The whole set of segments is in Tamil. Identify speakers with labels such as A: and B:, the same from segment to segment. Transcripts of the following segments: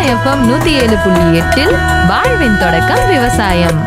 A: எஃப்எம் நூத்தி ஏழு புள்ளி எட்டில் வாழ்வின் தொடக்கம் விவசாயம்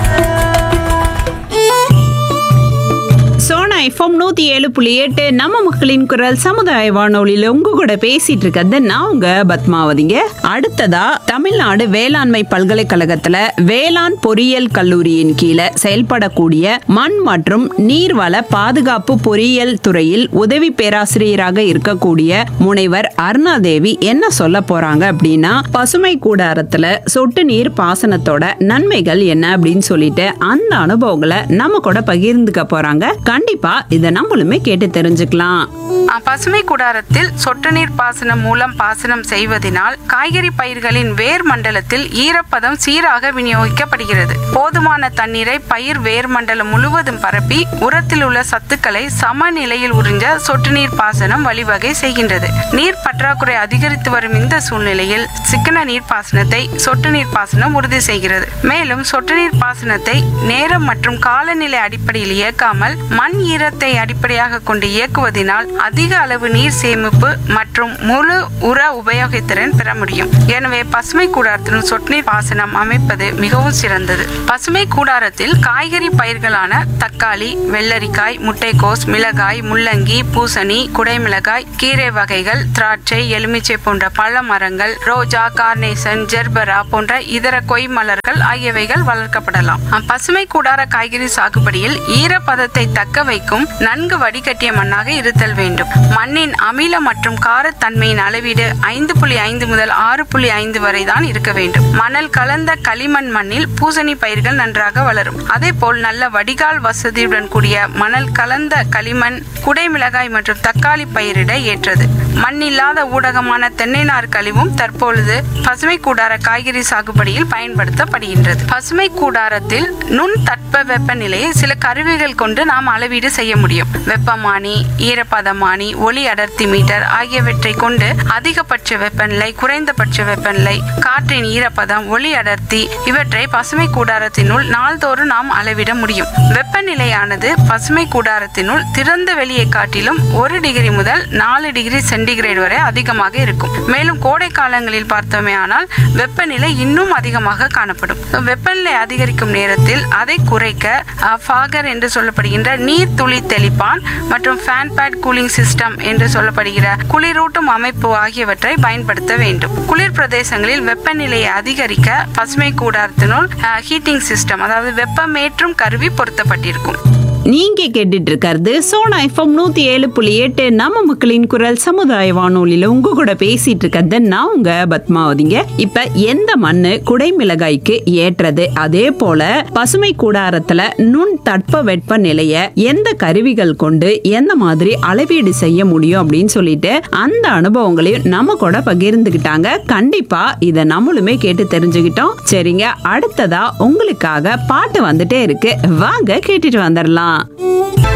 B: சோனா எஃப்எம் நூத்தி ஏழு புள்ளி எட்டு நம்ம மக்களின் குரல் சமுதாய வானொலியில உங்க கூட பேசிட்டு இருக்கிறது நான் உங்க பத்மாவதிங்க அடுத்ததா தமிழ்நாடு வேளாண்மை பல்கலைக்கழகத்துல வேளாண் பொறியியல் கல்லூரியின் கீழே செயல்படக்கூடிய மண் மற்றும் நீர்வள பாதுகாப்பு பொறியியல் துறையில் உதவி பேராசிரியராக இருக்கக்கூடிய முனைவர் அருணாதேவி என்ன சொல்ல போறாங்க அப்படின்னா பசுமை கூடாரத்துல சொட்டு நீர் பாசனத்தோட நன்மைகள் என்ன அப்படின்னு சொல்லிட்டு அந்த அனுபவங்களை நம்ம கூட பகிர்ந்துக்க போறாங்க கண்டிப்பா இதை நம்மளுமே கேட்டு தெரிஞ்சுக்கலாம்
C: ஆ, பசுமை கூடாரத்தில் சொட்டு நீர் பாசனம் மூலம் பாசனம் செய்வதனால் காய்கறி பயிர்களின் வேர் மண்டலத்தில் ஈரப்பதம் சீராக விநியோகிக்கப்படுகிறது போதுமான தண்ணீரை பயிர் வேர் மண்டலம் முழுவதும் பரப்பி உரத்தில் உள்ள சத்துக்களை சமநிலையில் உறிஞ்ச சொட்டு நீர் பாசனம் வழிவகை செய்கின்றது நீர் பற்றாக்குறை அதிகரித்து வரும் இந்த சூழ்நிலையில் சிக்கன நீர் பாசனத்தை சொட்டு நீர் பாசனம் உறுதி செய்கிறது மேலும் சொட்டு நீர் பாசனத்தை நேரம் மற்றும் காலநிலை அடிப்படையில் இயக்காமல் மண் ஈரத்தை அடிப்படையாக கொண்டு இயக்குவதனால் அதிக அளவு நீர் சேமிப்பு மற்றும் முழு உர உபயோகத்திறன் பெற முடியும் எனவே பசுமை கூடாரத்தின் சொட்டு நீர் பாசனம் அமைப்பது மிகவும் சிறந்தது பசுமை கூடாரத்தில் காய்கறி பயிர்களான தக்காளி வெள்ளரிக்காய் முட்டைக்கோஸ் மிளகாய் முள்ளங்கி பூசணி குடைமிளகாய் கீரை வகைகள் திராட்சை எலுமிச்சை போன்ற பழ மரங்கள் ரோஜா கார்னேசன் ஜெர்பரா போன்ற இதர கொய் மலர்கள் ஆகியவைகள் வளர்க்கப்படலாம் அஹ், பசுமை கூடார காய்கறி சாகுபடியில் ஈரப்பதத்தை தக்க வைக்கும் நன்கு வடிகட்டிய மண்ணாக இருத்தல் வேண்டும் மண்ணின் அமில மற்றும் காரத்தன்மையின் அளவீடு ஐந்து புள்ளி ஐந்து முதல் ஆறு புள்ளி ஐந்து வரை தான் இருக்க வேண்டும் மணல் கலந்த களிமண் மண்ணில் பூசணி பயிர்கள் நன்றாக வளரும் அதே போல் நல்ல வடிகால் வசதியுடன் கூடிய மணல் கலந்த களிமண் குடைமிளகாய் மற்றும் தக்காளி பயிரிட ஏற்றது மண் இல்லாத ஊடகமான தென்னை நார் கழிவும் தற்பொழுது பசுமை கூடார காய்கறி சாகுபடியில் பயன்படுத்தப்படுகின்றது பசுமை கூடாரத்தில் நுண் தட்ப வெப்பநிலையை சில கருவிகள் கொண்டு நாம் அளவீடு செய்ய முடியும் வெப்பமானி ஈரப்பதமானி ஒளி அடர்த்தி மீட்டர் ஆகியவற்றை கொண்டு அதிகபட்ச வெப்பநிலை குறைந்தபட்ச வெப்பநிலை காற்றின் ஈரப்பதம் ஒளி அடர்த்தி இவற்றை பசுமை கூடாரத்தினுள் நாள்தோறும் நாம் அளவிட முடியும் வெப்பநிலையானது பசுமை கூடாரத்தினுள் திறந்த வெளியை காட்டிலும் ஒரு டிகிரி முதல் நாலு டிகிரி சென்டிகிரேட் வரை அதிகமாக இருக்கும் மேலும் கோடை காலங்களில் பார்த்தோமே ஆனால் வெப்பநிலை இன்னும் அதிகமாக காணப்படும் வெப்பநிலை அதிகரிக்கும் நேரத்தில் அதை குறைக்க அஹ், ஃபாகர் என்று சொல்லப்படுகின்ற நீர் துளி தெளிப்பான் மற்றும் ஃபேன் பேட் கூலிங் சிஸ்டம் என்று சொல்லப்படுகிற குளிரூட்டும் அமைப்பு ஆகியவற்றை பயன்படுத்த வேண்டும் குளிர் பிரதேசங்களில் வெப்பநிலையை அதிகரிக்க பசுமை கூடாரத்தினுள் ஹீட்டிங் சிஸ்டம் அதாவது வெப்பமேற்றும் கருவி பொருத்தப்பட்டிருக்கும்
B: நீங்க கேட்டுட்டு இருக்கிறது சோனா எஃப்எம் நூத்தி ஏழு புள்ளி எட்டு நம்ம மக்களின் குரல் சமுதாய வானொலியில உங்க கூட பேசிட்டு இருக்கிறது நான் உங்க பத்மாவதிங்க இப்ப எந்த மண்ணு குடைமிளகாய்க்கு ஏற்றது அதே போல பசுமை கூடாரத்துல நுண் தட்ப வெப்ப நிலைய எந்த கருவிகள் கொண்டு எந்த மாதிரி அளவீடு செய்ய முடியும் அப்படின்னு சொல்லிட்டு அந்த அனுபவங்களையும் நம்ம கூட பகிர்ந்துகிட்டாங்க கண்டிப்பா இத நம்மளுமே கேட்டு தெரிஞ்சுக்கிட்டோம் சரிங்க அடுத்ததா உங்களுக்காக பாட்டு வந்துட்டே இருக்கு வாங்க கேட்டுட்டு வந்துடலாம்